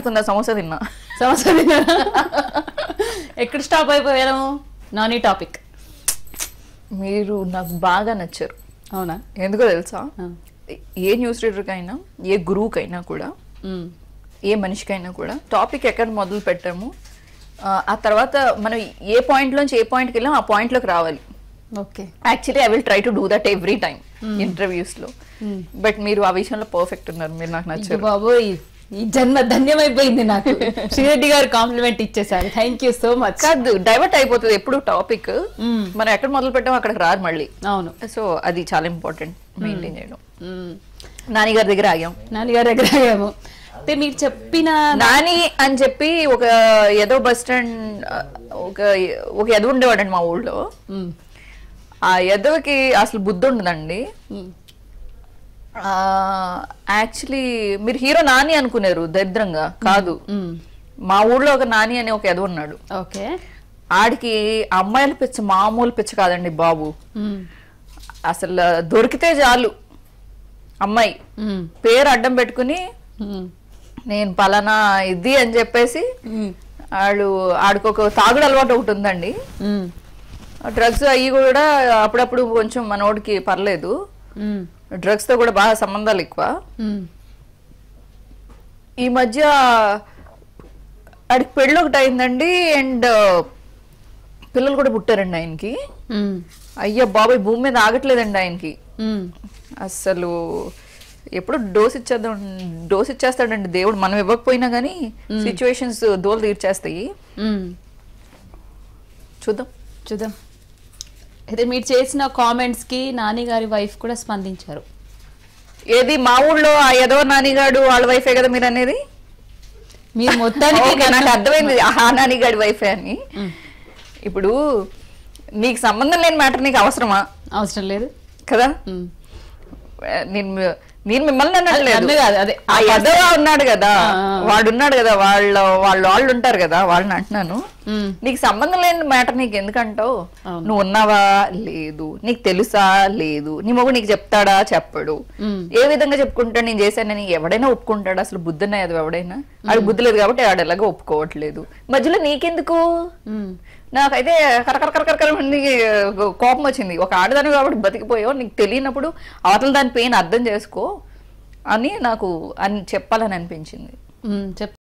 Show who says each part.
Speaker 1: అనుకుందా సమోసా తిన్నా
Speaker 2: సంవత్సరం ఎక్కడ స్టాప్ అయిపోయాము నాని టాపిక్
Speaker 1: మీరు నాకు బాగా నచ్చారు
Speaker 2: అవునా
Speaker 1: ఎందుకో తెలుసా
Speaker 2: ఆ.
Speaker 1: ఏ న్యూస్ రీడర్కైనా ఏ గురువుకైనా కూడా
Speaker 2: ఉమ్.
Speaker 1: ఏ మనిషికైనా కూడా టాపిక్ ఎక్కడ మొదలు పెట్టాము ఆ, ఆ తర్వాత మనం ఏ పాయింట్ నుంచి ఏ పాయింట్కి వెళ్ళాం ఆ పాయింట్లోకి రావాలి
Speaker 2: okay
Speaker 1: actually I will try to do that every time interviews లో బట్ మీరు ఆ విషయంలో పర్ఫెక్ట్ ఉన్నారు మీరు నాకు
Speaker 2: ఇక
Speaker 1: నచ్చారు
Speaker 2: బాబోయ్ ఈ జన్మ ధన్యమైపోయింది నాకు శ్రీరెడ్డి గారు కాంప్లిమెంట్ ఇచ్చేసారు థ్యాంక్ యూ సో మచ్
Speaker 1: కాదు డైవర్ట్ అయిపోతుంది ఎప్పుడు టాపిక్
Speaker 2: మ్మ్.
Speaker 1: మనం ఎక్కడ మొదలు పెట్టాం అక్కడికి రారు మళ్ళీ
Speaker 2: అవును
Speaker 1: సో అది చాలా ఇంపార్టెంట్ మెయింటైన్ చేయడం
Speaker 2: ఉమ్.
Speaker 1: నాని గారి దగ్గర ఆగాం
Speaker 2: నాన్నగారి దగ్గర ఆగాము అయితే మీరు చెప్పిన
Speaker 1: నాని అని చెప్పి ఒక ఏదో బస్ స్టాండ్ ఒక ఒక ఎదవ ఉండేవాడండి మా ఊళ్ళో
Speaker 2: ఉమ్.
Speaker 1: ఆ ఎదవకి అసలు బుద్ధి ఉండదండి
Speaker 2: ఉమ్.
Speaker 1: యాక్చువల్లీ మీరు హీరో నాని అనుకున్నారు దరిద్రంగా కాదు
Speaker 2: ఉమ్.
Speaker 1: మా ఊళ్ళో ఒక నాని అనే ఒక ఎదవ ఉన్నాడు
Speaker 2: ఓకే
Speaker 1: ఆడికి అమ్మాయిల పిచ్చ మామూలు పిచ్చ కాదండి బాబు
Speaker 2: ఉమ్.
Speaker 1: అసలు దొరికితే చాలు అమ్మాయి
Speaker 2: ఉమ్.
Speaker 1: పేరు అడ్డం పెట్టుకుని
Speaker 2: ఉమ్.
Speaker 1: నేను పలానా ఇది అని చెప్పేసి
Speaker 2: ఉమ్.
Speaker 1: ఆడు ఆడికి ఒక తాగుడు అలవాటు ఒకటి ఉందండి
Speaker 2: ఉమ్.
Speaker 1: డ్రగ్స్ అవి కూడా అప్పుడప్పుడు కొంచెం మనోడికి పర్లేదు
Speaker 2: ఉమ్.
Speaker 1: డ్రగ్స్ తో కూడా బాగా సంబంధాలు ఎక్కువ
Speaker 2: ఉమ్.
Speaker 1: ఈ మధ్య ఆడికి పెళ్ళి ఒకటి అయిందండి అండ్ పిల్లలు కూడా పుట్టారండి ఆయనకి
Speaker 2: ఉమ్.
Speaker 1: అయ్యా బాబాయ్ భూమి మీద ఆగట్లేదండి ఆయనకి
Speaker 2: ఉమ్.
Speaker 1: అసలు ఎప్పుడు డోస్ ఇచ్చేద్దాం డోస్ ఇచ్చేస్తాడండి దేవుడు మనం ఇవ్వకపోయినా కానీ సిచ్యువేషన్స్ దోలు తీర్చేస్తాయి
Speaker 2: ఉమ్.
Speaker 1: చూద్దాం
Speaker 2: చూద్దాం అయితే మీరు చేసిన కామెంట్స్ కి నాని గారి వైఫ్ కూడా స్పందించారు
Speaker 1: ఏది మా ఊళ్ళో ఆ ఎదవ నానిగాడు వాళ్ళ వైఫే కదా మీరు అనేది
Speaker 2: మీరు మొత్తానికి
Speaker 1: ఓకే, నాకు అర్థమైంది ఆ నానిగాడి వైఫే అని
Speaker 2: ఉమ్.
Speaker 1: ఇప్పుడు నీకు సంబంధం లేని మ్యాటర్ నీకు అవసరమా
Speaker 2: అవసరం లేదు
Speaker 1: కదా
Speaker 2: ఉమ్.
Speaker 1: నేను నేను మిమ్మల్ని అనట్లేదు
Speaker 2: నన్ను కాదు, అదే.
Speaker 1: ఆ ఎదవ ఉన్నాడు కదా
Speaker 2: ఆ, ఆ.
Speaker 1: వాడు ఉన్నాడు కదా వాళ్ళ వాళ్ళ వాళ్ళు ఉంటారు కదా వాళ్ళని అంటున్నాను
Speaker 2: ఉమ్.
Speaker 1: నీకు సంబంధం లేని మ్యాటర్ నీకు ఎందుకంటావు
Speaker 2: అవును.
Speaker 1: నువ్వు ఉన్నావా లేదు నీకు తెలుసా లేదు నీ మొగు నీకు చెప్తాడా చెప్పడు
Speaker 2: ఉమ్.
Speaker 1: ఏ విధంగా చెప్పుకుంటాడు నేను చేశానని ఎవడైనా ఒప్పుకుంటాడు అసలు బుద్ధి ఉన్నది ఎవడైనా ఆడు బుద్ధి లేదు కాబట్టి ఆడు ఎలాగో ఒప్పుకోవట్లేదు మధ్యలో నీకెందుకు
Speaker 2: ఉమ్.
Speaker 1: నాకైతే కరకర కరకర మంది కోపం వచ్చింది ఒక ఆడదాని కాబట్టి బతికిపోయావు నీకు తెలియనప్పుడు అవతల దాని పెయిన్ అర్థం చేసుకో అని నాకు అని చెప్పాలని అనిపించింది
Speaker 2: ఉమ్. చెప్